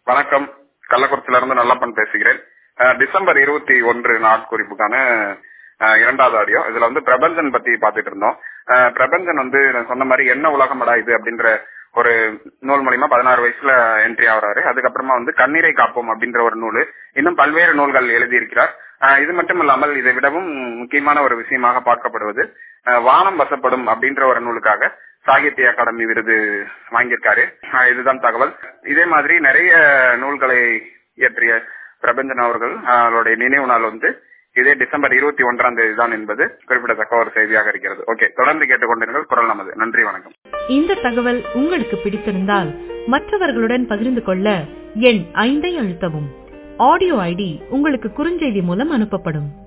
வணக்கம் கள்ளக்குறிச்சியில இருந்து நல்லப்பன் பேசுகிறேன் அஹ், டிசம்பர் இருபத்தி ஒன்று நாட்குறிப்புக்கான அஹ், இரண்டாவது ஆடியோ இதுல வந்து பிரபஞ்சன் பத்தி பாத்துட்டு இருந்தோம் அஹ், பிரபஞ்சன் வந்து நான் சொன்ன மாதிரி என்ன உலகமடா இது அப்படின்ற ஒரு நூல் மூலியமா பதினாறு வயசுல என்ட்ரி ஆகுறாரு அதுக்கப்புறமா வந்து கண்ணீரை காப்போம் அப்படின்ற ஒரு நூல் இன்னும் பல்வேறு நூல்கள் எழுதியிருக்கிறார் அஹ், இது மட்டும் இல்லாமல் இதை விடவும் முக்கியமான ஒரு விஷயமாக பார்க்கப்படுவது அஹ், வானம் வசப்படும் அப்படின்ற ஒரு நூலுக்காக சாகித்ய அகாடமி விருது வாங்கியிருக்காரு அஹ், இதுதான் தகவல் இதே மாதிரி நிறைய நூல்களை இயற்றிய பிரபஞ்சன் அவர்கள் அஹ், அவருடைய நினைவு நாள் வந்து இதே டிசம்பர் இருபத்தி ஒன்றாம் தேதி தான் என்பது குறிப்பிடத்தக்க ஒரு செய்தியாக இருக்கிறது ஓகே தொடர்ந்து கேட்டுக்கொண்டிருங்கள் குரல் நமது நன்றி வணக்கம் இந்த தகவல் உங்களுக்கு பிடித்திருந்தால் மற்றவர்களுடன் பகிர்ந்து கொள்ள எண் ஐந்தை அழுத்தவும் ஆடியோ ஐடி உங்களுக்கு குறுஞ்செய்தி மூலம் அனுப்பப்படும்